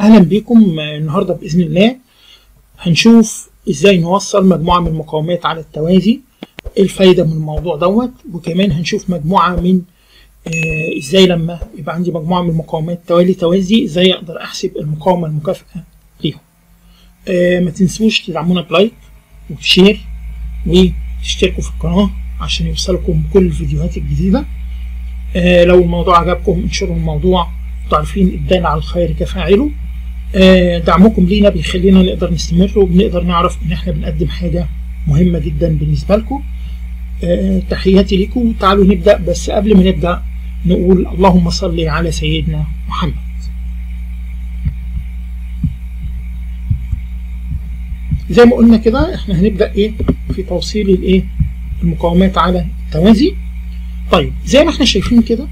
اهلا بكم النهارده باذن الله هنشوف ازاي نوصل مجموعه من المقاومات على التوازي ايه الفايده من الموضوع دوت وكمان هنشوف مجموعه من آه ازاي لما يبقى عندي مجموعه من المقاومات توالي توازي ازاي اقدر احسب المقاومه المكافئه ليهم آه ما تنسوش تدعمونا بلايك وشير وتشتركوا في القناه عشان يوصلكم كل الفيديوهات الجديده آه لو الموضوع عجبكم انشروا الموضوع انتوا عارفين الدال على الخير كفاعله آه دعمكم لينا بيخلينا نقدر نستمر وبنقدر نعرف ان احنا بنقدم حاجه مهمه جدا بالنسبه لكم آه تحياتي لكم تعالوا نبدا بس قبل ما نبدا نقول اللهم صل على سيدنا محمد زي ما قلنا كده احنا هنبدا ايه في توصيل الايه المقاومات على التوازي طيب زي ما احنا شايفين كده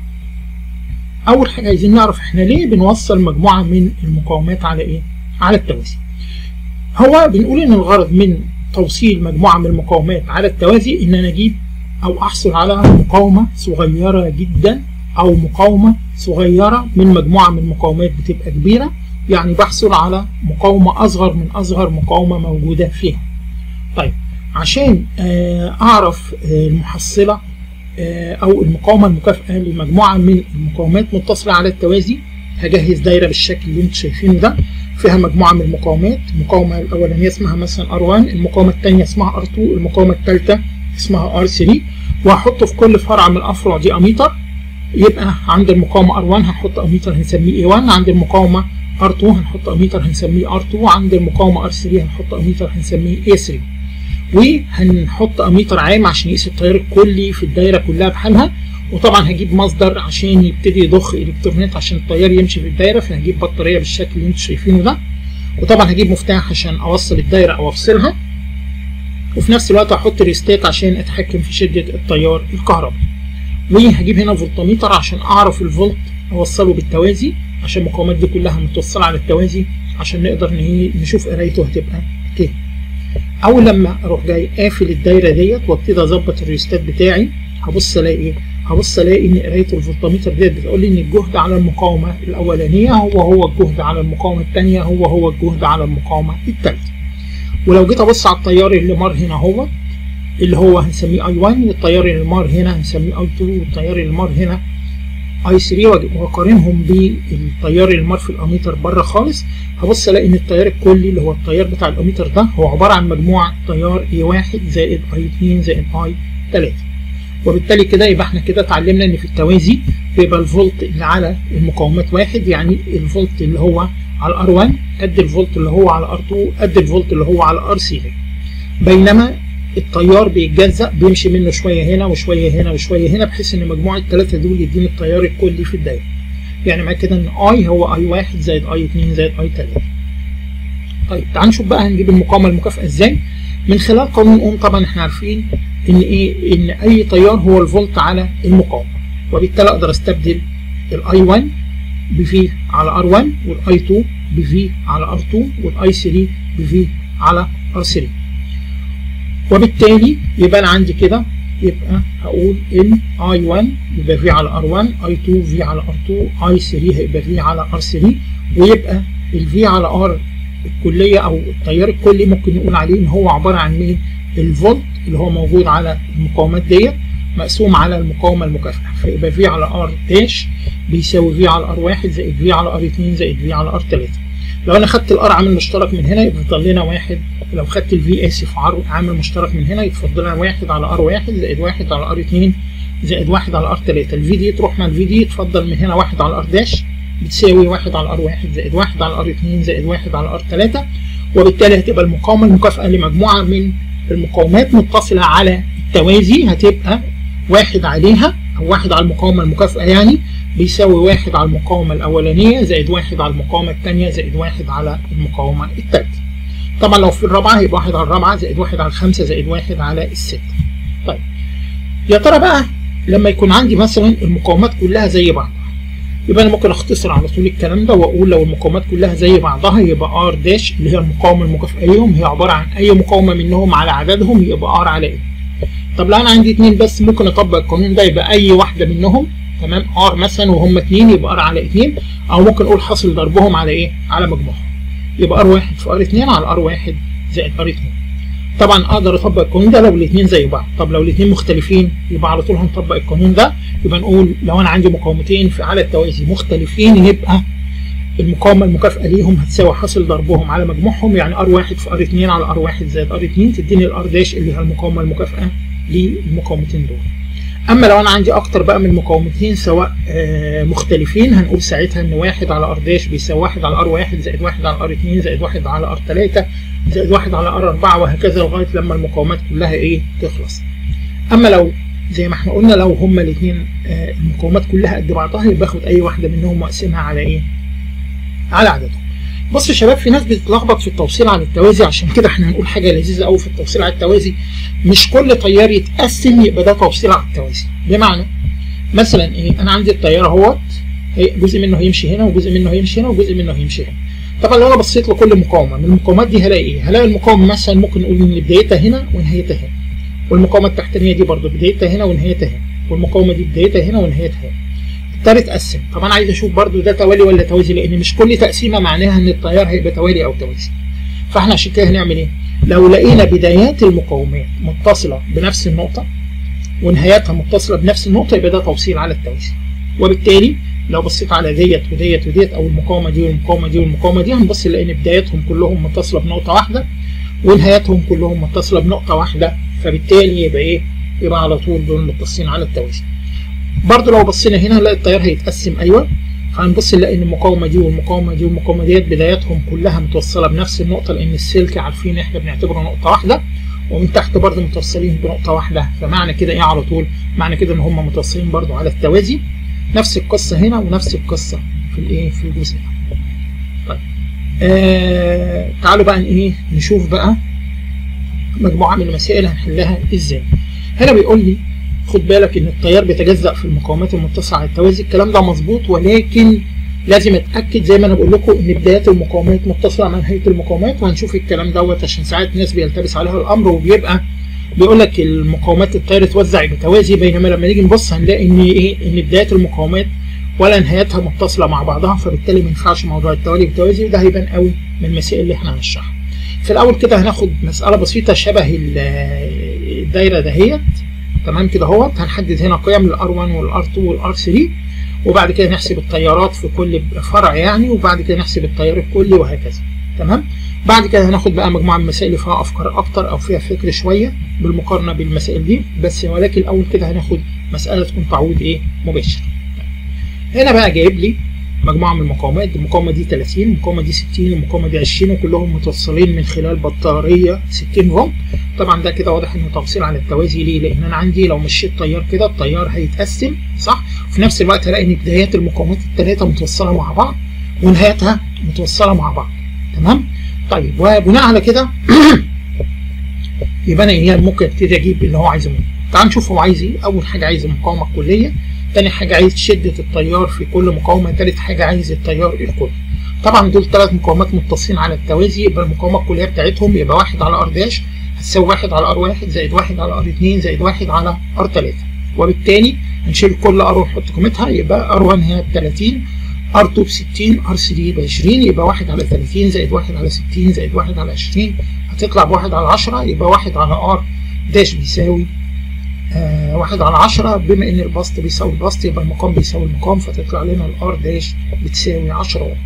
اول حاجه عايزين نعرف احنا ليه بنوصل مجموعه من المقاومات على ايه على التوازي هو بنقول ان الغرض من توصيل مجموعه من المقاومات على التوازي ان انا اجيب او احصل على مقاومه صغيره جدا او مقاومه صغيره من مجموعه من المقاومات بتبقى كبيره يعني بحصل على مقاومه اصغر من اصغر مقاومه موجوده فيها طيب عشان اعرف المحصله او المقاومه المكافئه لمجموعه من المقاومات متصله على التوازي هجهز دايره بالشكل اللي انتم شايفينه ده فيها مجموعه من المقاومات المقاومه الاولانيه اسمها مثلا R1 المقاومه الثانيه اسمها R2 المقاومه الثالثه اسمها R3 وهحط في كل فرع من الافرع دي اميتر يبقى عند المقاومه R1 هنحط اميتر هنسميه A1 عند المقاومه R2 هنحط اميتر هنسميه R2 عند المقاومه R3 هنحط اميتر هنسميه A3 وهنحط اميتر عام عشان يقيس التيار الكلي في الدايره كلها بحالها وطبعا هجيب مصدر عشان يبتدي يضخ الكترونات عشان التيار يمشي في الدايره فهجيب بطاريه بالشكل اللي انتم شايفينه ده وطبعا هجيب مفتاح عشان اوصل الدايره او افصلها وفي نفس الوقت هحط ريستات عشان اتحكم في شده التيار الكهربي وهجيب هنا فولتميتر عشان اعرف الفولت اوصله بالتوازي عشان المقاومات دي كلها متوصله على التوازي عشان نقدر نشوف قرايته هتبقى كام اول لما اروح جاي قافل الدايره ديت وابتدي اظبط الريستات بتاعي هبص الاقي ايه هبص الاقي ان قرايه الفولتميتر ديت بتقول لي ان الجهد على المقاومه الاولانيه هو هو الجهد على المقاومه الثانيه هو هو الجهد على المقاومه الثالثه ولو جيت ابص على التيار اللي مر هنا هو اللي هو هنسميه اي 1 والتيار اللي مر هنا هنسميه اي 2 والتيار اللي مر هنا اي 3 واقارنهم بالتيار اللي مر في الاميتر بره خالص هبص الاقي ان التيار الكلي اللي هو التيار بتاع الاميتر ده هو عباره عن مجموعه تيار اي 1 زائد اي 2 زائد اي 3 وبالتالي كده يبقى احنا كده اتعلمنا ان في التوازي بيبقى الفولت اللي على المقاومات واحد يعني الفولت اللي هو على ار 1 قد الفولت اللي هو على ار 2 قد الفولت اللي هو على ار 3 بينما التيار بيتجزأ بيمشي منه شويه هنا وشويه هنا وشويه هنا بحيث ان مجموع الثلاثه دول يديني التيار الكلي في الدايره يعني معنى كده ان اي هو اي 1 زائد اي 2 زائد اي 3 طيب تعال نشوف بقى هنجيب المقاومه المكافئه ازاي من خلال قانون اوم طبعا احنا عارفين ان ايه ان اي تيار هو الفولت على المقاومه وبالتالي اقدر استبدل الاي 1 بفي على ار 1 والاي 2 بفي على ار 2 والاي 3 بفي على ار 3 وبالتالي يبقى انا عندي كده يبقى هقول ان اي 1 يبقى في على ار 1 اي 2 في على ار 2 اي 3 هيبقى في على ار 3 ويبقى الفي على ار الكليه او التيار الكلي ممكن نقول عليه ان هو عباره عن مين؟ الفولت اللي هو موجود على المقاومات ديت مقسوم على المقاومه المكافئه فيبقى في على ار داش بيساوي في على ار 1 زائد في على ار 2 زائد في على ار 3 لو انا خدت الار عامل مشترك من هنا يبقى يفضل لنا واحد لو خدت الفي اسف عامل مشترك من هنا يتفضل لنا واحد على ار 1 زائد واحد على ار 2 زائد واحد على ار 3 الفي دي تروح مع الفي دي يتفضل من هنا واحد على ار داش بتساوي واحد على ار 1 زائد واحد على ار 2 زائد واحد على ار 3 وبالتالي هتبقى المقاومه المكافئه لمجموعه من المقاومات متصله على التوازي هتبقى واحد عليها او واحد على المقاومه المكافئه يعني بيساوي واحد على المقاومة الأولانية زائد واحد على المقاومة الثانية زائد واحد على المقاومة الثالثة. طبعا لو في الرابعة هيبقى واحد على الرابعة زائد واحد على الخامسة زائد واحد على الستة. طيب يا ترى بقى لما يكون عندي مثلا المقاومات كلها زي بعضها يبقى أنا ممكن أختصر على طول الكلام ده وأقول لو المقاومات كلها زي بعضها يبقى ار داش اللي هي المقاومة المكافئة ليهم هي عبارة عن أي مقاومة منهم على عددهم يبقى ار على إيه. طب لو أنا عندي اتنين بس ممكن أطبق القانون ده يبقى أي واحدة منهم تمام ار مثلا وهم اتنين يبقى ار على اتنين او ممكن اقول حاصل ضربهم على ايه على مجموعهم يبقى ار واحد في ار اتنين على ار واحد زائد ار اتنين طبعا اقدر اطبق القانون ده لو الاثنين زي بعض طب لو الاثنين مختلفين يبقى على طول هنطبق القانون ده يبقى نقول لو انا عندي مقاومتين في على التوازي مختلفين يبقى المقاومه المكافئه ليهم هتساوي حاصل ضربهم على مجموعهم يعني ار واحد في ار 2 على ار واحد زائد ار 2 تديني الار داش اللي هي المقاومه المكافئه للمقاومتين دول اما لو انا عندي اكتر بقى من مقاومتين سواء آه مختلفين هنقول ساعتها ان واحد على ار داش بيساوي واحد على ار واحد زائد واحد على ار 2 زائد واحد على ار 3 زائد واحد على ار 4 وهكذا لغايه لما المقاومات كلها ايه تخلص اما لو زي ما احنا قلنا لو هما الاثنين آه المقاومات كلها قد بعضها يبقى باخد اي واحده منهم واقسمها على ايه على عددهم بص يا شباب في ناس بتتلخبط في التوصيل على التوازي عشان كده احنا هنقول حاجه لذيذه قوي في التوصيل على التوازي مش كل تيار يتقسم يبقى ده توصيل على التوازي بمعنى مثلا ايه انا عندي التيار اهوت جزء منه هيمشي هنا وجزء منه هيمشي هنا وجزء منه هيمشي هنا طبعا لو انا بصيت لكل مقاومه من المقاومات دي هلاقي ايه هلاقي المقاومه مثلا ممكن نقول ان بدايتها هنا ونهايتها هنا والمقاومه التحتانيه دي برضو بدايتها هنا ونهايتها هنا والمقاومه دي بدايتها هنا ونهايتها هنا اضطر اتقسم طب انا عايز اشوف برضو ده توالي ولا توازي لان مش كل تقسيمه معناها ان التيار هيبقى توالي او توازي فاحنا عشان كده هنعمل ايه لو لقينا بدايات المقاومات متصله بنفس النقطه ونهايتها متصله بنفس النقطه يبقى ده توصيل على التوازي وبالتالي لو بصيت على ديت وديت وديت او المقاومه دي والمقاومه دي والمقاومه دي هنبص نلاقي ان بداياتهم كلهم متصله بنقطه واحده ونهايتهم كلهم متصله بنقطه واحده فبالتالي يبقى ايه يبقى على طول دول متصلين على التوازي برضه لو بصينا هنا نلاقي التيار هيتقسم ايوه فهنبص نلاقي ان المقاومه دي والمقاومه دي والمقاومه ديت بداياتهم كلها متوصله بنفس النقطه لان السلك عارفين احنا بنعتبره نقطه واحده ومن تحت برضه متوصلين بنقطه واحده فمعنى كده ايه على طول معنى كده ان هم متوصلين برضه على التوازي نفس القصه هنا ونفس القصه في الايه في الجزء ده طيب آه تعالوا بقى ايه نشوف بقى مجموعه من المسائل هنحلها ازاي هنا بيقول لي خد بالك ان التيار بيتجزأ في المقاومات المتصلة على التوازي الكلام ده مظبوط ولكن لازم اتاكد زي ما انا بقول لكم ان بدايات المقاومات متصله مع نهايه المقاومات وهنشوف الكلام دوت عشان ساعات ناس بيلتبس عليها الامر وبيبقى بيقول لك المقاومات التيار اتوزع بتوازي بينما لما نيجي نبص هنلاقي ان ايه ان بدايات المقاومات ولا نهايتها متصله مع بعضها فبالتالي ما ينفعش موضوع التوالي بتوازي وده هيبان قوي من المسائل اللي احنا هنشرحها. في الاول كده هناخد مساله بسيطه شبه الدايره دهيت تمام كده اهوت هنحدد هنا قيم للار 1 والار 2 والار 3 وبعد كده نحسب التيارات في كل فرع يعني وبعد كده نحسب التيار الكلي وهكذا تمام بعد كده هناخد بقى مجموعه من المسائل اللي فيها افكار اكتر او فيها فكر شويه بالمقارنه بالمسائل دي بس ولكن الاول كده هناخد مساله تكون تعويض ايه مباشر هنا بقى جايب لي مجموعه من المقاومات المقاومه دي 30 المقاومه دي 60 المقاومه دي 20 وكلهم متوصلين من خلال بطاريه 60 فولت طبعا ده كده واضح انه توصيل على التوازي ليه لان انا عندي لو مشيت تيار كده التيار هيتقسم صح وفي نفس الوقت هلاقي ان بدايات المقاومات الثلاثه متوصله مع بعض ونهايتها متوصله مع بعض تمام طيب وبناء على كده يبقى انا ايه ممكن ابتدي اجيب اللي هو عايزه منه تعال نشوف هو عايز ايه اول حاجه عايز المقاومه الكليه تاني حاجه عايز شده التيار في كل مقاومه تالت حاجه عايز التيار الكلي طبعا دول ثلاث مقاومات متصلين على التوازي يبقى المقاومه الكليه بتاعتهم يبقى واحد على ار داش هتساوي واحد على ار واحد زائد واحد على ار اتنين زائد واحد على ار تلاته وبالتالي هنشيل كل ار ونحط قيمتها يبقى ار 1 هنا ب 30 ار 2 ب 60 ار 3 ب 20 يبقى 1 على 30 زائد 1 على 60 زائد 1 على 20 هتطلع ب 1 على 10 يبقى 1 على ار داش بيساوي آه واحد على عشرة بما ان البسط بيساوي البسط يبقى المقام بيساوي المقام فتطلع لنا الار داش بتساوي 10 واط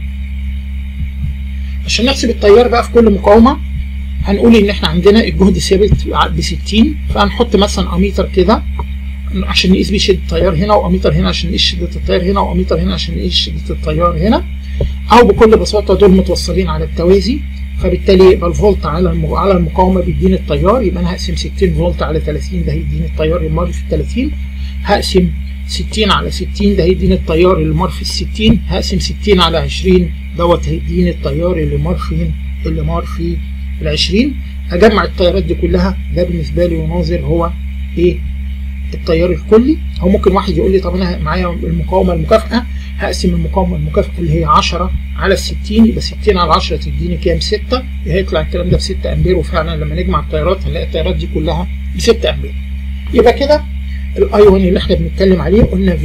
عشان نحسب التيار بقى في كل مقاومة هنقول ان احنا عندنا الجهد ثابت ب 60 فهنحط مثلا اميتر كده عشان نقيس بيه شدة التيار هنا واميتر هنا عشان نقيس شدة التيار هنا واميتر هنا عشان نقيس شدة التيار هنا او بكل بساطة دول متوصلين على التوازي فبالتالي يبقى الفولت على على المقاومه بيديني التيار يبقى انا هقسم 60 فولت على 30 ده هيديني التيار اللي مر في ال 30 هقسم 60 على 60 ده هيديني التيار اللي مر في ال 60 هقسم 60 على 20 دوت هيديني التيار اللي مر فين اللي مر في ال 20 هجمع التيارات دي كلها ده بالنسبه لي يناظر هو ايه التيار الكلي او ممكن واحد يقول لي طب انا معايا المقاومه المكافئه هقسم المقاومه المكافئه اللي هي 10 على ال 60 يبقى 60 على 10 تديني كام 6 هيطلع الكلام ده ب 6 امبير وفعلا لما نجمع التيارات هنلاقي التيارات دي كلها ب 6 امبير يبقى كده الاي 1 اللي احنا بنتكلم عليه قلنا في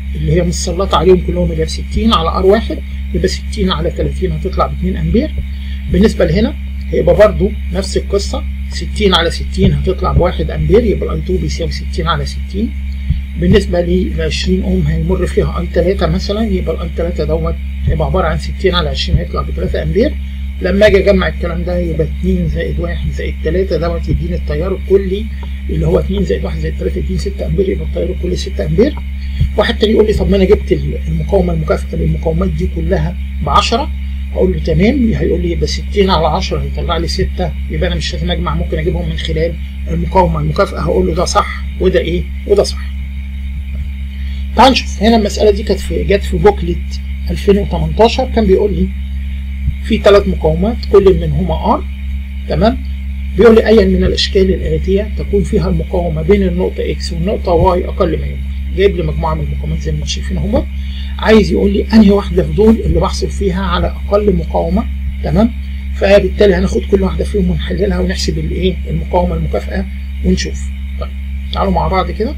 اللي هي متسلطه عليهم كلهم اللي هي 60 على ار 1 يبقى 60 على 30 هتطلع ب 2 امبير بالنسبه لهنا هيبقى برضو نفس القصه 60 على 60 هتطلع ب 1 امبير يبقى الاي 2 بيساوي 60 على 60 بالنسبه لل 20 اوم هيمر فيها اي 3 مثلا يبقى الاي 3 دوت هيبقى عباره عن 60 على 20 هيطلع ب 3 امبير لما اجي اجمع الكلام ده يبقى 2 زائد 1 زائد 3 دوت يديني التيار الكلي اللي هو 2 زائد 1 زائد 3 يديني 6 امبير يبقى التيار الكلي 6 امبير واحد تاني يقول لي طب ما انا جبت المقاومه المكافئه للمقاومات دي كلها ب 10 هقول له تمام هيقول لي يبقى 60 على 10 هيطلع لي 6 يبقى انا مش لازم اجمع ممكن اجيبهم من خلال المقاومه المكافئه هقول له ده صح وده ايه وده صح تعال نشوف هنا المساله دي كانت في جت في بوكلت 2018 كان بيقول لي في ثلاث مقاومات كل منهما ار تمام بيقول لي ايا من الاشكال الاتيه تكون فيها المقاومه بين النقطه اكس والنقطه واي اقل ما يمكن جايب لي مجموعه من المقاومات زي ما انتم شايفين اهو عايز يقول لي انهي واحده في دول اللي بحصل فيها على اقل مقاومه تمام فبالتالي هناخد كل واحده فيهم ونحللها ونحسب الايه المقاومه المكافئه ونشوف طيب تعالوا مع بعض كده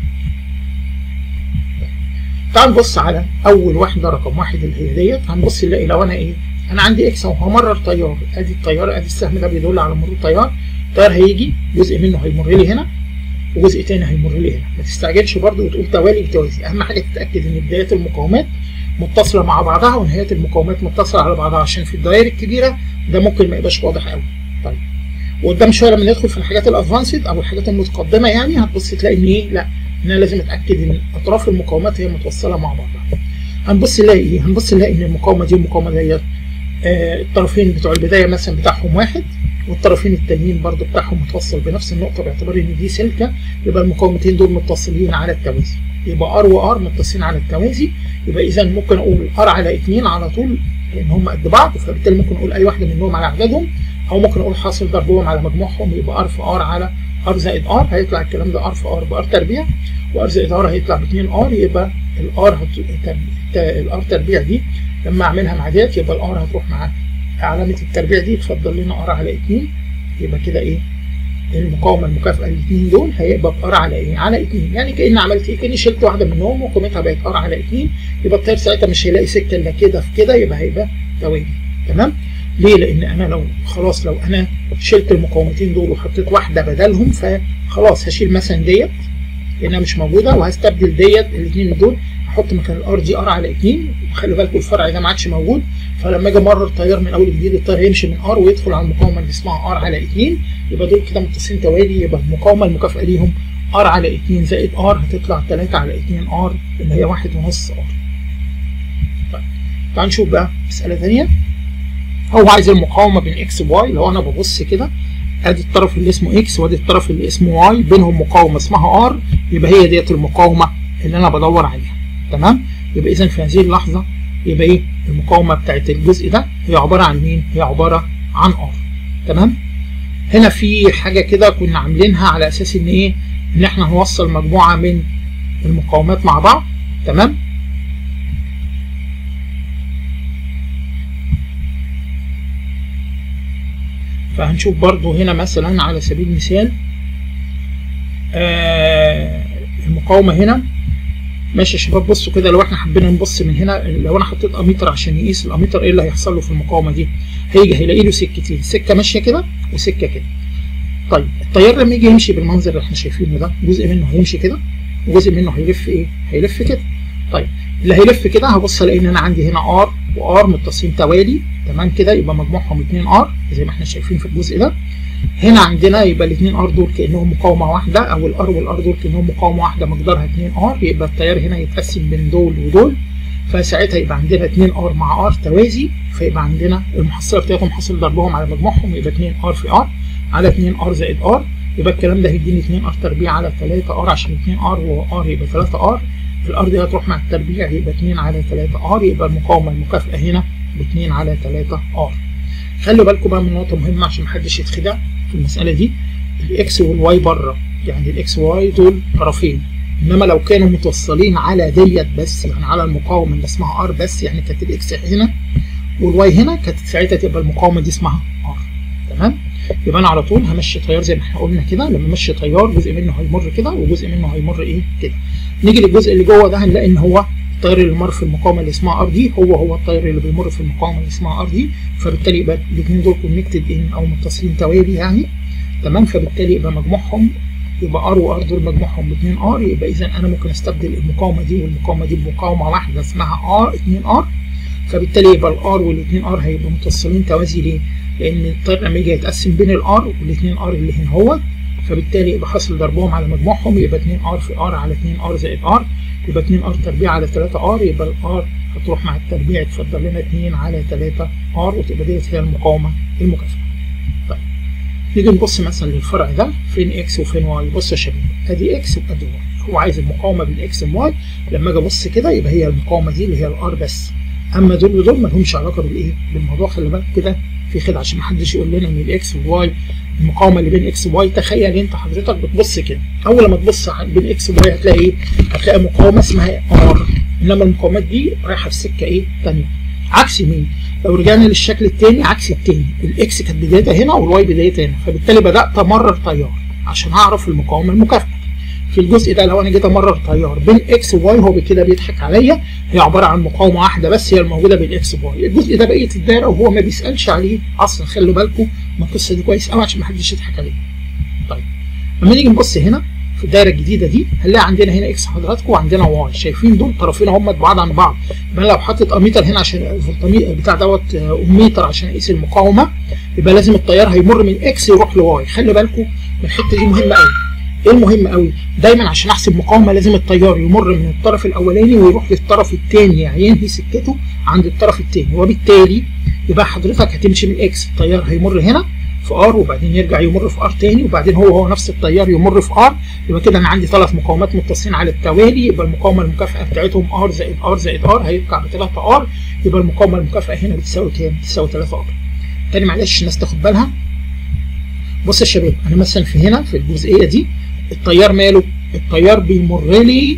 تعال نبص على اول واحده رقم واحد اللي هي ديت هنبص نلاقي لو انا ايه انا عندي اكس اهو همرر تيار ادي التيار ادي السهم ده بيدل على مرور تيار التيار هيجي جزء منه هيمر لي هنا وجزء تاني هيمر لي هنا ما تستعجلش برضه وتقول توالي بتوازي اهم حاجه تتاكد ان بدايات المقاومات متصله مع بعضها ونهايات المقاومات متصله على بعضها عشان في الدوائر الكبيره ده ممكن ما يبقاش واضح قوي طيب وقدام شويه لما ندخل في الحاجات الادفانسد او الحاجات المتقدمه يعني هتبص تلاقي ان ايه لا ان انا لازم اتاكد ان اطراف المقاومات هي متوصله مع بعضها هنبص نلاقي ايه هنبص نلاقي ان المقاومه دي والمقاومه ديت آه الطرفين بتوع البدايه مثلا بتاعهم واحد والطرفين التانيين برضو بتاعهم متوصل بنفس النقطه باعتبار ان دي سلكه يبقى المقاومتين دول متصلين على التوازي يبقى ار وار متصلين على التوازي يبقى اذا ممكن اقول ار على 2 على طول لان هم قد بعض فبالتالي ممكن اقول اي واحده منهم على عددهم او ممكن اقول حاصل ضربهم على مجموعهم يبقى ار في ار على ار زائد ار هيطلع الكلام ده ار في ار بار تربيع وار زائد ار هيطلع ب 2 ار يبقى الار هت... الار تربيع دي لما اعملها مع ديت يبقى الار هتروح مع علامه التربيع دي تفضل لنا ار على 2 يبقى كده ايه المقاومه المكافئه الاثنين دول هيبقى بار على ايه؟ على 2 يعني كاني عملت ايه؟ كاني شلت واحده منهم وقيمتها بقت ار على 2 يبقى التيار ساعتها مش هيلاقي سكه الا كده في كده يبقى هيبقى توالي تمام؟ ليه؟ لان انا لو خلاص لو انا شلت المقاومتين دول وحطيت واحده بدلهم فخلاص هشيل مثلا ديت لانها مش موجوده وهستبدل ديت الاثنين دول احط مكان الار دي ار على 2 وخلي بالكم الفرع ده ما عادش موجود فلما اجي امرر التيار من اول جديد التيار هيمشي من ار ويدخل على المقاومه اللي اسمها ار على 2 يبقى دول كده متصلين توالي يبقى المقاومه المكافئه ليهم ار على 2 زائد ار هتطلع 3 على 2 ار اللي هي 1 ونص ار. طيب تعال نشوف بقى مساله ثانيه هو عايز المقاومه بين اكس وواي لو انا ببص كده ادي الطرف اللي اسمه اكس وادي الطرف اللي اسمه واي بينهم مقاومه اسمها ار يبقى هي ديت المقاومه اللي انا بدور عليها تمام يبقى اذا في هذه اللحظه يبقى ايه المقاومه بتاعت الجزء ده هي عباره عن مين هي عباره عن ار تمام هنا في حاجه كده كنا عاملينها على اساس ان ايه ان احنا هنوصل مجموعه من المقاومات مع بعض تمام فهنشوف برضو هنا مثلا على سبيل المثال آه المقاومة هنا ماشي يا شباب بصوا كده لو احنا حبينا نبص من هنا لو انا حطيت اميتر عشان يقيس الاميتر ايه اللي هيحصل له في المقاومة دي هيجي هيلاقي له سكتين سكة ماشية كده وسكة كده طيب التيار لما يجي يمشي بالمنظر اللي احنا شايفينه ده جزء منه هيمشي كده وجزء منه هيلف ايه هيلف كده طيب اللي هيلف كده هبص الاقي ان انا عندي هنا ار وار متصلين توالي تمام كده يبقى مجموعهم 2 ار زي ما احنا شايفين في الجزء ده هنا عندنا يبقى الاثنين ار دول كانهم مقاومه واحده او الار والار دول كانهم مقاومه واحده مقدارها 2 ار يبقى التيار هنا يتقسم بين دول ودول فساعتها يبقى عندنا 2 ار مع ار توازي فيبقى عندنا المحصله بتاعتهم حاصل ضربهم على مجموعهم يبقى 2 ار في ار على 2 ار زائد ار يبقى الكلام ده هيديني 2 ار تربيع على 3 ار عشان 2 ار وار يبقى 3 ار الار دي هتروح مع التربيع يبقى 2 على 3 ار يبقى المقاومه المكافئه هنا ب 2 على 3 ار خلوا بالكم بقى من نقطه مهمه عشان محدش يتخدع في المساله دي الاكس والواي بره يعني الاكس واي دول طرفين انما لو كانوا متوصلين على ديت بس يعني على المقاومه اللي اسمها ار بس يعني كانت الاكس هنا والواي هنا كانت ساعتها تبقى المقاومه دي اسمها ار تمام يبقى انا على طول همشي تيار زي ما احنا قلنا كده لما امشي تيار جزء منه هيمر كده وجزء منه هيمر ايه كده نيجي للجزء اللي جوه ده هنلاقي ان هو التيار اللي مر في المقاومه اللي اسمها ار دي هو هو التيار اللي بيمر في المقاومه اللي اسمها ار دي فبالتالي يبقى الاثنين دول كونكتد ان او متصلين توالي يعني تمام فبالتالي يبقى مجموعهم يبقى ار وار دول مجموعهم ب 2 ار يبقى اذا انا ممكن استبدل المقاومه دي والمقاومه دي بمقاومه واحده اسمها ار 2 ار فبالتالي يبقى الار والاثنين ار هيبقوا متصلين توازي ليه؟ لان التيار لما يجي يتقسم بين الار والاثنين ار اللي هنا هو فبالتالي يبقى حاصل ضربهم على مجموعهم يبقى 2 ار في ار على 2 ار زائد ار يبقى 2 ار تربيع على 3 ار يبقى الار هتروح مع التربيع تفضل لنا 2 على 3 ار وتبقى ديت هي المقاومه المكافئه. طيب نيجي نبص مثلا للفرع ده فين اكس وفين واي بص يا شباب ادي اكس وادي واي هو عايز المقاومه بين اكس وواي لما اجي ابص كده يبقى هي المقاومه دي اللي هي الار بس اما دول ودول ما لهمش علاقه بالايه بالموضوع خلي بالك كده في خدعه عشان ما حدش يقول لنا ان الاكس والواي المقاومه اللي بين اكس وواي تخيل انت حضرتك بتبص كده اول ما تبص بين اكس وواي هتلاقي ايه هتلاقي مقاومه اسمها ار انما المقاومات دي رايحه في سكه ايه ثانيه عكس مين لو رجعنا للشكل الثاني عكس الثاني الاكس كانت بدايتها هنا والواي بدايتها هنا فبالتالي بدات امرر تيار عشان اعرف المقاومه المكافئه في الجزء ده لو انا جيت امرر تيار بين اكس وواي هو كده بيضحك عليا هي عباره عن مقاومه واحده بس هي الموجوده بين اكس وواي الجزء ده بقيه الدايره وهو ما بيسالش عليه اصلا خلوا بالكم من القصه دي كويس قوي عشان ما حدش يضحك عليه طيب لما نيجي نبص هنا في الدايره الجديده دي هنلاقي عندنا هنا اكس حضراتكم وعندنا واي شايفين دول طرفين هم بعاد عن بعض يبقى لو حطيت اميتر هنا عشان الفولتميتر بتاع دوت اميتر عشان اقيس المقاومه يبقى لازم التيار هيمر من اكس يروح لواي خلي بالكم من الحته دي مهمه قوي ايه المهم قوي دايما عشان احسب مقاومه لازم التيار يمر من الطرف الاولاني ويروح للطرف الثاني يعني ينهي سكته عند الطرف الثاني وبالتالي يبقى حضرتك هتمشي من اكس التيار هيمر هنا في ار وبعدين يرجع يمر في ار تاني وبعدين هو هو نفس التيار يمر في ار يبقى كده انا عندي ثلاث مقاومات متصلين على التوالي يبقى المقاومه المكافئه بتاعتهم ار زائد ار زائد ار هيطلع ب 3 ار يبقى المقاومه المكافئه هنا بتساوي كام؟ بتساوي 3 ار. تاني معلش الناس تاخد بالها بص يا شباب انا مثلا في هنا في الجزئيه دي التيار ماله؟ التيار بيمر لي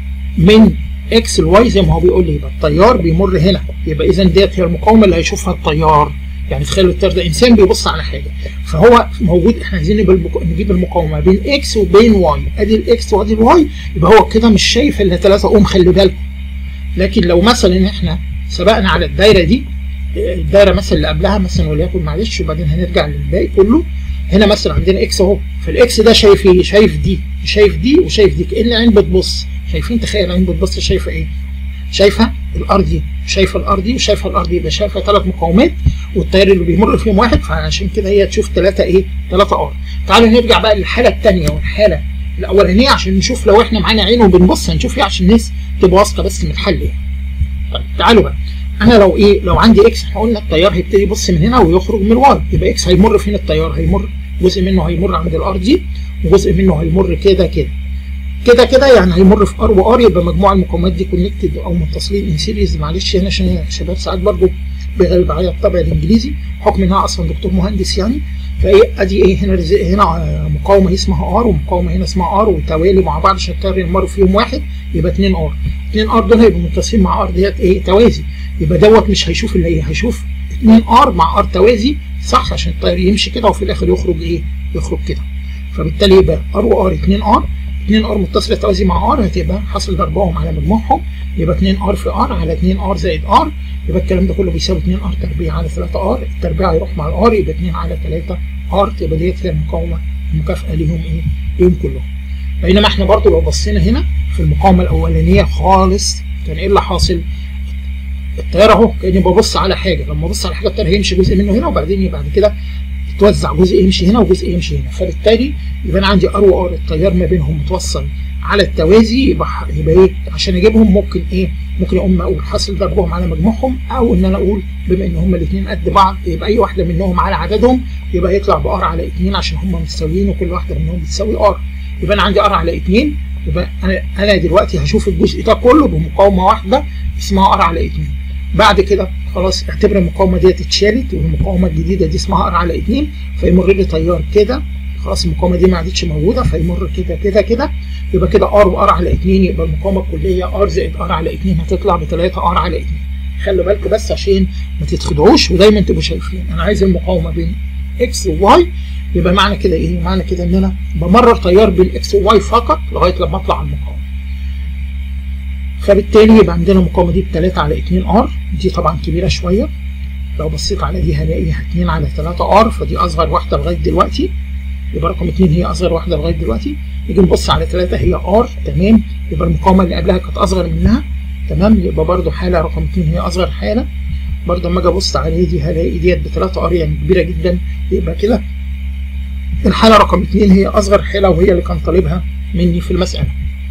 من اكس لواي زي ما هو بيقول لي يبقى التيار بيمر هنا يبقى اذا ديت هي المقاومه اللي هيشوفها التيار يعني تخيلوا التيار ده انسان بيبص على حاجه فهو موجود احنا عايزين نجيب المقاومه بين اكس وبين واي ادي الاكس وادي الواي يبقى هو كده مش شايف الا 3 اوم خلي بالكم لكن لو مثلا احنا سبقنا على الدايره دي الدايره مثلا اللي قبلها مثلا وليكن معلش وبعدين هنرجع للباقي كله هنا مثلا عندنا اكس اهو فالاكس ده شايف ايه؟ شايف دي شايف دي وشايف دي كان العين بتبص شايفين تخيل العين بتبص شايفه ايه؟ شايفه الار دي شايفه الار دي وشايفه الار دي يبقى شايفه ثلاث مقاومات والتيار اللي بيمر فيهم واحد فعشان كده هي تشوف ثلاثه ايه؟ ثلاثه ار. تعالوا نرجع بقى للحاله الثانيه والحاله الاولانيه عشان نشوف لو احنا معانا عين وبنبص هنشوف ايه عشان الناس تبقى واثقه بس من الحل يعني. طيب تعالوا بقى انا لو ايه لو عندي اكس احنا قلنا التيار هيبتدي يبص من هنا ويخرج من الواي يبقى اكس هيمر فين التيار؟ هيمر جزء منه هيمر عند الار دي وجزء منه هيمر كده كده كده كده يعني هيمر في ار وار يبقى مجموع المقاومات دي كونكتد او متصلين ان سيريز معلش هنا عشان الشباب ساعات برضه بيغلب عليا الطبع الانجليزي حكم انها اصلا دكتور مهندس يعني فايه ادي ايه هنا هنا مقاومه اسمها ار ومقاومه هنا اسمها ار وتوالي مع بعض عشان التيار يمر فيهم واحد يبقى 2 ار 2 ار دول هيبقوا متصلين مع ار ديت ايه توازي يبقى دوت مش هيشوف الا ايه هيشوف 2 ار مع ار توازي صح عشان التيار يمشي كده وفي الاخر يخرج ايه يخرج كده فبالتالي يبقى ار وار 2 ار 2 ار متصله توازي مع ار هتبقى حاصل ضربهم على مجموعهم يبقى 2 ار في ار على 2 ار زائد ار يبقى الكلام ده كله بيساوي 2 ار تربيع على 3 ار التربيع هيروح مع الار يبقى 2 على 3 ار تبقى ديت هي المقاومه المكافئه ليهم ايه؟ ليهم كلهم. بينما احنا برضو لو بصينا هنا في المقاومه الاولانيه خالص كان ايه اللي حاصل؟ التيار اهو كاني ببص على حاجه لما ابص على حاجه التيار هيمشي جزء منه هنا وبعدين بعد كده يتوزع جزء يمشي هنا وجزء يمشي هنا فبالتالي يبقى انا عندي ار وار التيار ما بينهم متوصل على التوازي يبقى يبقى ايه عشان اجيبهم ممكن ايه ممكن اقوم اقول حاصل ضربهم على مجموعهم او ان انا اقول بما ان هم الاثنين قد بعض يبقى اي واحده منهم على عددهم يبقى يطلع بار على اثنين عشان هم متساويين وكل واحده منهم بتساوي ار يبقى انا عندي ار على اثنين يبقى انا انا دلوقتي هشوف الجزء ده كله بمقاومه واحده اسمها ار على اثنين بعد كده خلاص اعتبر المقاومه ديت اتشالت والمقاومه الجديده دي اسمها ار على 2 فيمر لي تيار كده خلاص المقاومه دي ما عادتش موجوده فيمر كده كده كده يبقى كده ار وار على 2 يبقى المقاومه الكليه ار زائد ار على 2 هتطلع ب 3 ار على 2 خلوا بالكم بس عشان ما تتخدعوش ودايما تبقوا شايفين انا عايز المقاومه بين اكس وواي يبقى معنى كده ايه؟ معنى كده ان انا بمرر تيار بين اكس وواي فقط لغايه لما اطلع على المقاومه. فبالتالي يبقى عندنا المقاومه دي ب 3 على 2 ار دي طبعا كبيره شويه لو بصيت على دي هلاقيها 2 على 3 ار فدي اصغر واحده لغايه دلوقتي يبقى رقم 2 هي اصغر واحده لغايه دلوقتي نيجي نبص على 3 هي ار تمام يبقى المقاومه اللي قبلها كانت اصغر منها تمام يبقى برده حاله رقم 2 هي اصغر حاله برده اما اجي ابص على دي هلاقي ديت ب 3 ار يعني كبيره جدا يبقى كده الحاله رقم 2 هي اصغر حاله وهي اللي كان طالبها مني في المساله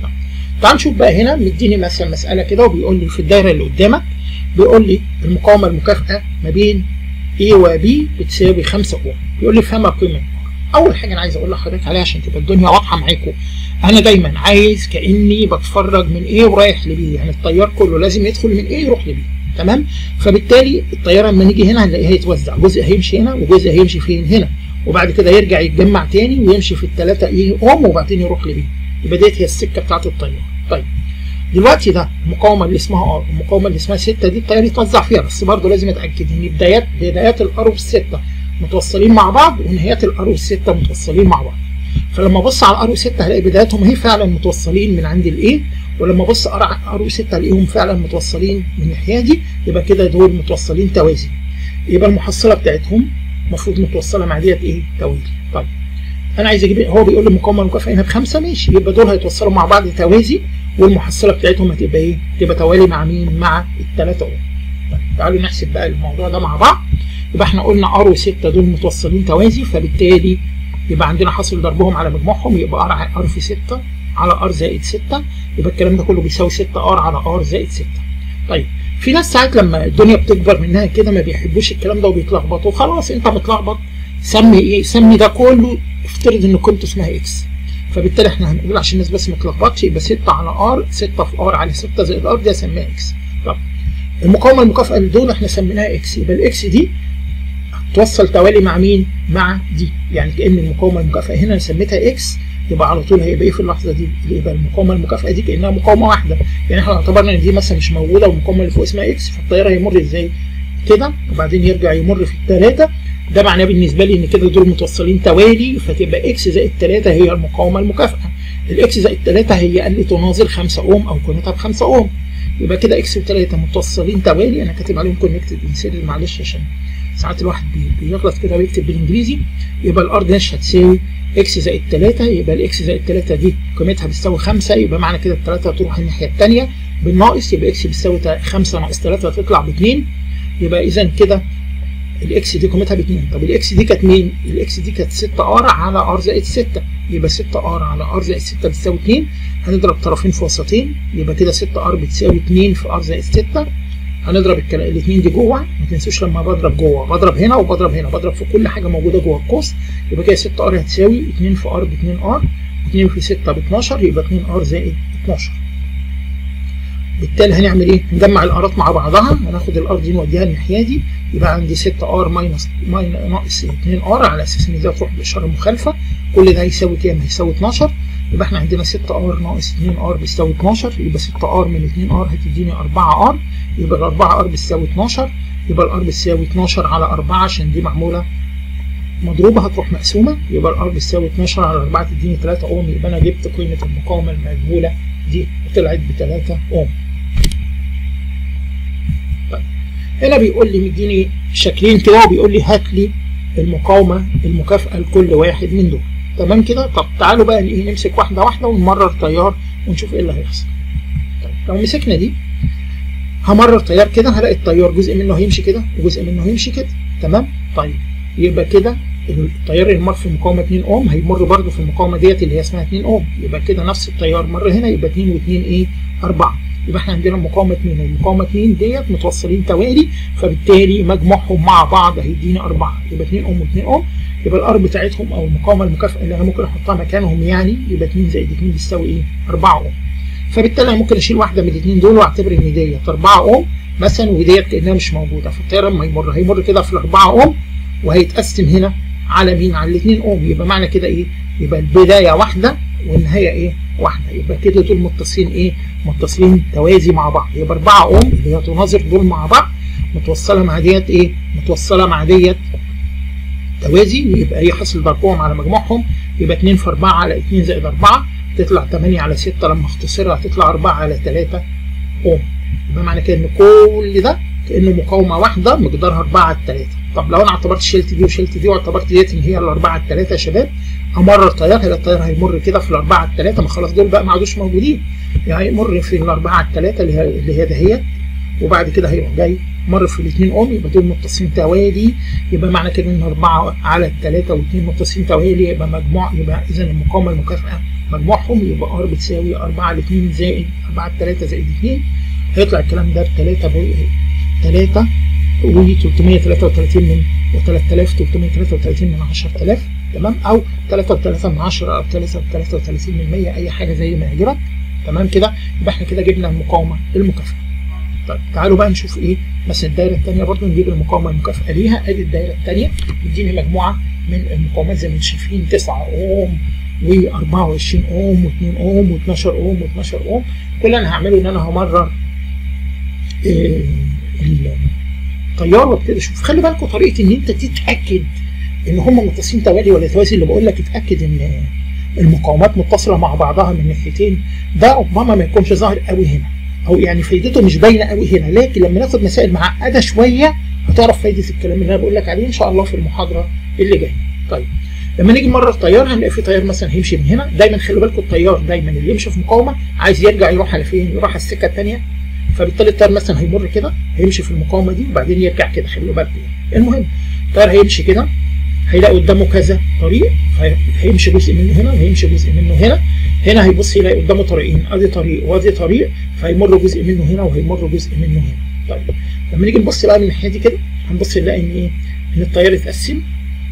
تعال نشوف بقى هنا مديني مثلا مساله كده وبيقول لي في الدايره اللي قدامك بيقول لي المقاومه المكافئه ما بين A و B بتساوي 5 اوم بيقول لي فما قيمه اول حاجه انا عايز اقول لحضرتك عليها عشان تبقى الدنيا واضحه معاكم انا دايما عايز كاني بتفرج من A ورايح ل B يعني التيار كله لازم يدخل من A يروح ل B تمام فبالتالي التيار لما نيجي هنا هنلاقيها يتوزع جزء هيمشي هنا وجزء هيمشي فين هنا وبعد كده يرجع يتجمع تاني ويمشي في الثلاثه ايه اوم وبعدين يروح لبي يبقى ديت هي السكه بتاعت التيار طيب دلوقتي ده المقاومه اللي اسمها ار المقاومه اللي اسمها 6 دي التيار يتوزع فيها بس برضه لازم اتاكد ان بدايات بدايات الار والسته متوصلين مع بعض ونهايات الار والسته متوصلين مع بعض فلما ابص على الار والسته هلاقي بداياتهم هي فعلا متوصلين من عند الايه ولما ابص ار وستة الاقيهم فعلا متوصلين من الناحيه دي يبقى كده دول متوصلين توازي يبقى المحصله بتاعتهم المفروض متوصله مع ديت ايه توازي طيب انا عايز اجيب هو بيقول لي المقاومه المكافئه هنا بخمسه ماشي يبقى دول هيتوصلوا مع بعض توازي والمحصله بتاعتهم هتبقى ايه؟ تبقى توالي مع مين؟ مع الثلاثه اوم. طيب تعالوا نحسب بقى الموضوع ده مع بعض يبقى احنا قلنا ار و6 دول متوصلين توازي فبالتالي يبقى عندنا حاصل ضربهم على مجموعهم يبقى ار ار في 6 على ار زائد 6 يبقى الكلام ده كله بيساوي 6 ار على ار زائد 6 طيب في ناس ساعات لما الدنيا بتكبر منها كده ما بيحبوش الكلام ده وبيتلخبطوا خلاص انت متلخبط سمي ايه سمي ده كله افترض ان كنت اسمها اكس فبالتالي احنا هنقول عشان الناس بس ما تلخبطش يبقى 6 على ار 6 في ار على 6 زائد ار دي هسميها اكس طب المقاومه المكافئه لدول احنا سميناها اكس يبقى الاكس دي توصل توالي مع مين؟ مع دي يعني كان المقاومه المكافئه هنا انا سميتها اكس يبقى على طول هيبقى ايه في اللحظه دي؟ يبقى المقاومه المكافئه دي كانها مقاومه واحده يعني احنا اعتبرنا ان دي مثلا مش موجوده والمقاومه اللي فوق اسمها اكس فالتيار هيمر ازاي؟ كده وبعدين يرجع يمر في الثلاثه ده معناه بالنسبه لي ان كده دول متوصلين توالي فتبقى اكس زائد 3 هي المقاومه المكافئه الاكس زائد 3 هي اللي تناظر 5 اوم او قيمتها ب 5 اوم يبقى كده اكس و3 متوصلين توالي انا كاتب عليهم كونكتد انسيرد معلش عشان ساعات الواحد بيغلط كده ويكتب بالانجليزي يبقى الار داش هتساوي اكس زائد 3 يبقى الاكس زائد 3 دي قيمتها بتساوي 5 يبقى معنى كده الثلاثه هتروح الناحيه الثانيه بالناقص يبقى اكس بتساوي 5 ناقص 3 هتطلع ب 2 يبقى اذا كده الاكس دي قيمتها ب 2 طب الاكس دي كانت مين؟ الاكس دي كانت 6 ار على ار زائد 6 يبقى 6 ار على ار زائد 6 بتساوي 2 هنضرب طرفين في وسطين يبقى كده 6 ار بتساوي 2 في ار زائد 6 هنضرب الاثنين دي جوه ما تنسوش لما بضرب جوه بضرب هنا وبضرب هنا بضرب في كل حاجه موجوده جوه القوس يبقى كده 6 ار هتساوي 2 في ار ب 2 ار 2 في 6 ب 12 يبقى 2 ار زائد 12 بالتالي هنعمل ايه؟ نجمع الارات مع بعضها هناخد الار دي نوديها الناحيه دي يبقى عندي 6 ار ماينس ناقص 2 ار على اساس ان دي هتروح بالاشاره المخالفه كل ده هيساوي كام؟ هيساوي 12 يبقى احنا عندنا 6 ار ناقص 2 ار بيساوي 12 يبقى 6 ار من 2 ار هتديني 4 ار يبقى ال 4 ار بتساوي 12 يبقى الار بتساوي 12 على 4 عشان دي معموله مضروبه هتروح مقسومه يبقى الار بتساوي 12 على 4 تديني 3 اوم يبقى انا جبت قيمه المقاومه المجهوله دي طلعت ب 3 اوم. طيب هنا بيقول لي مديني شكلين كده وبيقول لي هات لي المقاومه المكافئه لكل واحد من دول. تمام كده؟ طب تعالوا بقى ايه نمسك واحده واحده ونمرر تيار ونشوف ايه اللي هيحصل. طيب لو مسكنا دي همرر تيار كده هلاقي التيار جزء منه هيمشي كده وجزء منه هيمشي كده تمام؟ طيب يبقى كده التيار اللي مر في المقاومه 2 اوم هيمر برده في المقاومه ديت اللي هي اسمها 2 اوم يبقى كده نفس التيار مر هنا يبقى 2 و2 ايه 4 يبقى احنا عندنا المقاومه 2 والمقاومه 2 ديت متوصلين توالي فبالتالي مجموعهم مع بعض هيديني 4 يبقى 2 اوم و2 اوم يبقى الار بتاعتهم او المقاومه المكافئه اللي انا ممكن احطها مكانهم يعني يبقى 2 زائد 2 بيساوي ايه 4 اوم فبالتالي انا ممكن اشيل واحده من الاثنين دول واعتبر ان ديت 4 اوم مثلا وديت كانها مش موجوده فالتيار لما يمر هيمر كده في ال 4 اوم وهيتقسم هنا على مين على الاثنين اوم يبقى معنى كده ايه يبقى البدايه واحده والنهايه ايه واحده يبقى كده دول متصلين ايه متصلين توازي مع بعض يبقى 4 اوم اللي هي تناظر دول مع بعض متوصله مع ديت ايه متوصله مع ديت توازي يبقى ايه حاصل ضربهم على مجموعهم يبقى 2 في 4 على 2 زائد 4 تطلع 8 على 6 لما اختصرها هتطلع 4 على 3 اوم يبقى معنى كده ان كل ده كانه مقاومه واحده مقدارها 4 على 3 طب لو انا اعتبرت شلت دي وشلت دي واعتبرت ديت ان هي الاربعه على 3 يا شباب امرر تيار هيبقى التيار هيمر كده في الاربعه على 3 ما خلاص دول بقى ما عادوش موجودين يعني هيمر في الاربعه على 3 اللي هي اللي هي دهيت وبعد كده هيروح جاي مر في الاثنين اوم يبقى دول متصلين توالي يبقى معنى كده ان 4 على الثلاثه واثنين متصلين توالي يبقى مجموع يبقى اذا المقاومه المكافئه مجموعهم يبقى ار بتساوي 4 على 2 زائد 4 على 3 زائد 2 هيطلع الكلام ده ب 3 3 و 333 من و 3333 من 10000 تمام او 3 من 10 او 3 33 من 100 اي حاجه زي ما يعجبك تمام كده يبقى احنا كده جبنا المقاومه المكافئه طيب تعالوا بقى نشوف ايه مثلا الدايره الثانيه برضو نجيب المقاومه المكافئه ليها ادي الدايره الثانيه بتديني مجموعه من المقاومات زي ما انتم شايفين 9 اوم و24 اوم و2 اوم و12 اوم و12 اوم كل اللي انا هعمله ان انا همرر إيه التيار وابتدي اشوف خلي بالكم طريقه ان انت تتاكد ان هم متصلين توالي ولا توازي اللي بقول لك اتاكد ان المقاومات متصله مع بعضها من ناحيتين ده ربما ما يكونش ظاهر قوي هنا او يعني فايدته مش باينه قوي هنا لكن لما ناخد مسائل معقده شويه هتعرف فايده الكلام اللي انا بقول لك عليه ان شاء الله في المحاضره اللي جايه طيب لما نيجي نمرر تيار هنلاقي في تيار مثلا هيمشي من هنا دايما خلوا بالكم التيار دايما اللي يمشي في مقاومه عايز يرجع يروح على فين يروح على السكه الثانيه فبالتالي التيار مثلا هيمر كده هيمشي في المقاومه دي وبعدين يرجع كده خلوا بالكم المهم التيار هيمشي كده هيلاقي قدامه كذا طريق هيمشي جزء منه هنا وهيمشي جزء منه هنا هنا هيبص يلاقي قدامه طريقين ادي طريق وادي طريق فهيمر جزء منه هنا وهيمر جزء منه هنا طيب لما نيجي نبص بقى من الناحيه دي كده هنبص نلاقي ان ايه ان التيار اتقسم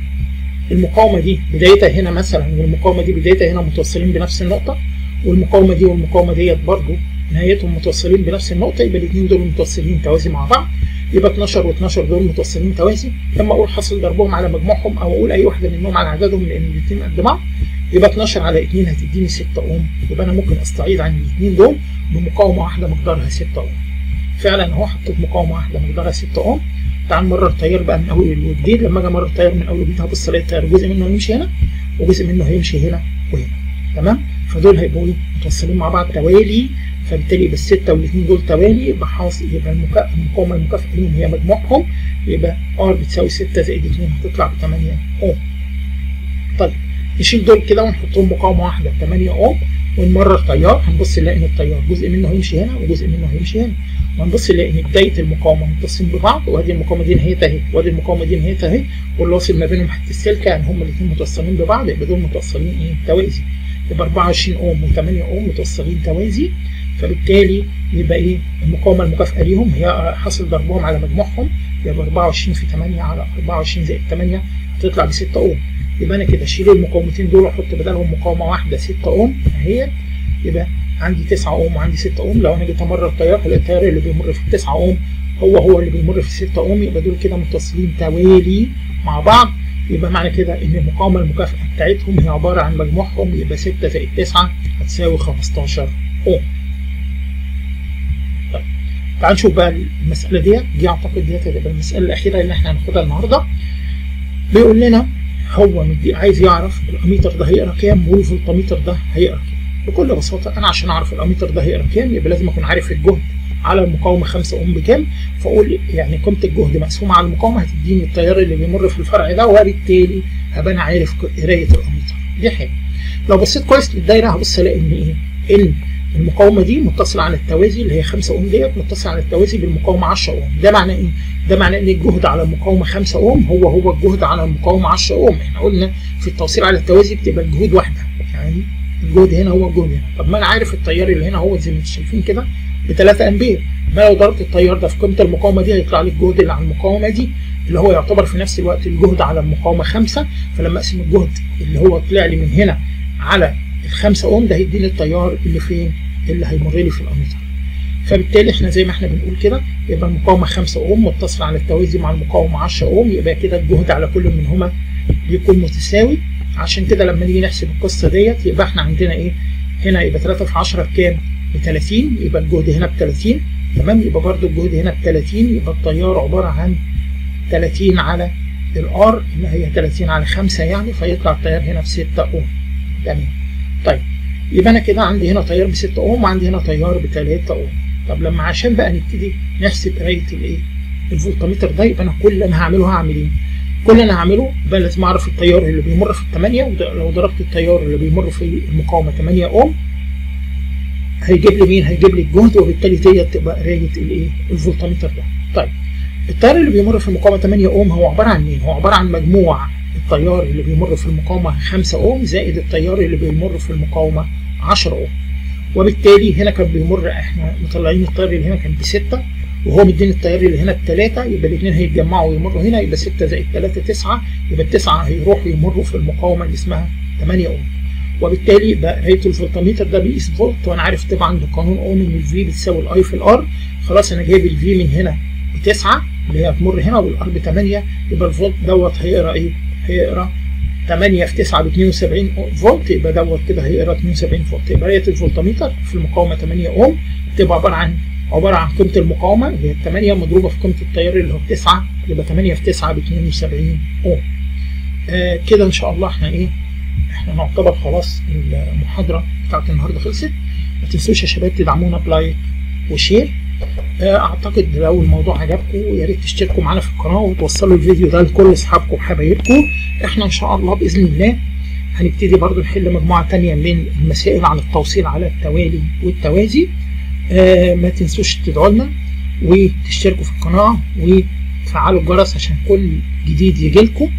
المقاومه دي بدايتها هنا مثلا والمقاومه دي بدايتها هنا متوصلين بنفس النقطه والمقاومه دي والمقاومه ديت برضو نهايتهم متوصلين بنفس النقطه يبقى الاثنين دول متوصلين توازي مع بعض يبقى 12 و12 دول متوصلين توازي لما اقول حاصل ضربهم على مجموعهم او اقول اي واحده منهم على عددهم لان الاثنين قد بعض يبقى 12 على 2 هتديني 6 اوم يبقى انا ممكن استعيض عن الاثنين دول بمقاومه واحده مقدارها 6 اوم فعلا اهو حطيت مقاومه واحده مقدارها 6 اوم تعال نمرر التيار بقى من اول وجديد لما اجي امرر التيار من اول وجديد هبص الاقي التيار جزء منه هيمشي هنا وجزء منه هيمشي هنا وهنا تمام فدول هيبقوا متوصلين مع بعض توالي فبالتالي يبقى الستة والاثنين دول توالي يبقى حاصل يبقى المقاومة المكافئة ليهم هي مجموعهم يبقى ار بتساوي 6 زائد 2 هتطلع ب 8 اوم. طيب نشيل دول كده ونحطهم مقاومة واحدة ب 8 اوم ونمرر تيار هنبص نلاقي ان التيار جزء منه هيمشي هنا وجزء منه هيمشي هنا وهنبص نلاقي ان بداية المقاومة متصلين ببعض وادي المقاومة دي نهايتها اهي وادي المقاومة دي نهايتها اهي واللي واصل ما بينهم حتة السلكة يعني هما الاثنين متوصلين ببعض يبقى دول متوصلين ايه توازي يبقى 24 اوم و8 اوم متوصلين توازي فبالتالي يبقى ايه المقاومه المكافئه ليهم هي حاصل ضربهم على مجموعهم يبقى 24 في 8 على 24 زائد 8 هتطلع ب 6 اوم يبقى انا كده اشيل المقاومتين دول واحط بدلهم مقاومه واحده 6 اوم اهي يبقى عندي 9 اوم وعندي 6 اوم لو انا جيت امرر التيار هلاقي التيار اللي بيمر في 9 اوم هو هو اللي بيمر في 6 اوم يبقى دول كده متصلين توالي مع بعض يبقى معنى كده ان المقاومه المكافئه بتاعتهم هي عباره عن مجموعهم يبقى 6 زائد 9 هتساوي 15 اوم طيب تعال نشوف بقى المساله ديت دي اعتقد ديت هتبقى المساله الاخيره اللي احنا هناخدها النهارده بيقول لنا هو مدي عايز يعرف الاميتر ده هيقرا كام والفولتميتر ده هيقرا كام بكل بساطه انا عشان اعرف الاميتر ده هيقرا كام يبقى لازم اكون عارف الجهد على المقاومه 5 اوم بكام فاقول يعني قيمه الجهد مقسومه على المقاومه هتديني التيار اللي بيمر في الفرع ده وبالتالي هبقى انا عارف قرايه الاميتر دي حاجه لو بصيت كويس للدايره هبص الاقي ان ايه ان المقاومه دي متصله على التوازي اللي هي 5 اوم ديت متصله على التوازي بالمقاومه 10 اوم ده معناه ايه ده معناه ان الجهد على المقاومه 5 اوم هو هو الجهد على المقاومه 10 اوم احنا قلنا في التوصيل على التوازي بتبقى الجهود واحده يعني الجهد هنا هو الجهد هنا طب ما انا عارف التيار اللي هنا هو زي ما انتم شايفين كده ب 3 امبير ما لو ضربت التيار ده في قيمه المقاومه دي هيطلع لي الجهد اللي على المقاومه دي اللي هو يعتبر في نفس الوقت الجهد على المقاومه 5 فلما اقسم الجهد اللي هو طلع لي من هنا على ال 5 اوم ده هيديني التيار اللي فين اللي هيمر لي في الاميتر فبالتالي احنا زي ما احنا بنقول كده يبقى المقاومه 5 اوم متصله على التوازي مع المقاومه 10 اوم يبقى كده الجهد على كل منهما بيكون متساوي عشان كده لما نيجي نحسب القصه ديت يبقى احنا عندنا ايه هنا يبقى 3 في 10 بكام؟ ب 30 يبقى الجهد هنا ب 30 تمام يبقى برده الجهد هنا ب 30 يبقى التيار عباره عن 30 على الار اللي هي 30 على 5 يعني فيطلع التيار هنا ب 6 اوم تمام طيب يبقى انا كده عندي هنا تيار ب 6 اوم وعندي هنا تيار ب 3 اوم طب لما عشان بقى نبتدي نحسب قرايه الايه الفولتمتر ده يبقى انا كل اللي انا هعمله هعمل ايه كل اللي انا هعمله بقى لازم اعرف التيار اللي بيمر في الثمانية ولو ضربت التيار اللي بيمر في المقاومه 8 اوم هيجيب لي مين هيجيب لي الجهد وبالتالي دي تبقى قرايه الايه الفولتمتر ده طيب التيار اللي بيمر في المقاومه 8 اوم هو عباره عن مين هو عباره عن مجموع التيار اللي بيمر في المقاومه 5 اوم زائد التيار اللي بيمر في المقاومه 10 اوم وبالتالي هنا كان بيمر احنا مطلعين التيار اللي هنا كان بستة وهو مديني التيار اللي هنا بثلاثة يبقى الاثنين هيتجمعوا ويمروا هنا يبقى 6 زائد 3 9 يبقى التسعة هيروحوا يمروا في المقاومة اللي اسمها 8 اوم وبالتالي بقى قرايه الفولتميتر ده بيقيس فولت وانا عارف طبعا بقانون اوم ان الفي بتساوي الاي في الار خلاص انا جايب الفي من هنا بتسعة اللي هي هتمر هنا والار ب 8 يبقى الفولت دوت هيقرا ايه؟ هيقرا 8 في 9 ب 72 فولت يبقى دوت كده هيقرا 72 فولت يبقى قرايه الفولتميتر في المقاومه 8 اوم بتبقى عباره عن عباره عن قيمه المقاومه اللي هي 8 مضروبه في قيمه التيار اللي هو 9 يبقى 8 في 9 ب 72 اوم آه كده ان شاء الله احنا ايه احنا نعتبر خلاص المحاضره بتاعت النهارده خلصت ما تنسوش يا شباب تدعمونا بلايك وشير اعتقد لو الموضوع عجبكم يا ريت تشتركوا معانا في القناه وتوصلوا الفيديو ده لكل اصحابكم وحبايبكم احنا ان شاء الله باذن الله هنبتدي برضو نحل مجموعه تانية من المسائل عن التوصيل على التوالي والتوازي آه ما تنسوش تدعوا لنا وتشتركوا في القناه وتفعلوا الجرس عشان كل جديد يجي لكم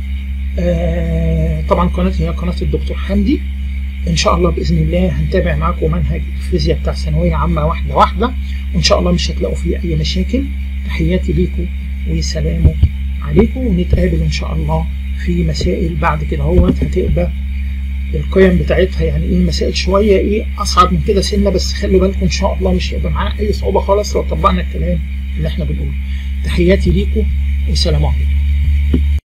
آه طبعا قناتي هي قناه الدكتور حمدي ان شاء الله باذن الله هنتابع معاكم منهج الفيزياء بتاع ثانويه عامه واحده واحده وان شاء الله مش هتلاقوا فيه اي مشاكل تحياتي ليكم وسلام عليكم ونتقابل ان شاء الله في مسائل بعد كده اهوت هتبقى القيم بتاعتها يعني ايه مسائل شويه ايه اصعب من كده سنه بس خلوا بالكم ان شاء الله مش هيبقى معانا اي صعوبه خالص لو طبقنا الكلام اللي احنا بنقوله تحياتي ليكم والسلام عليكم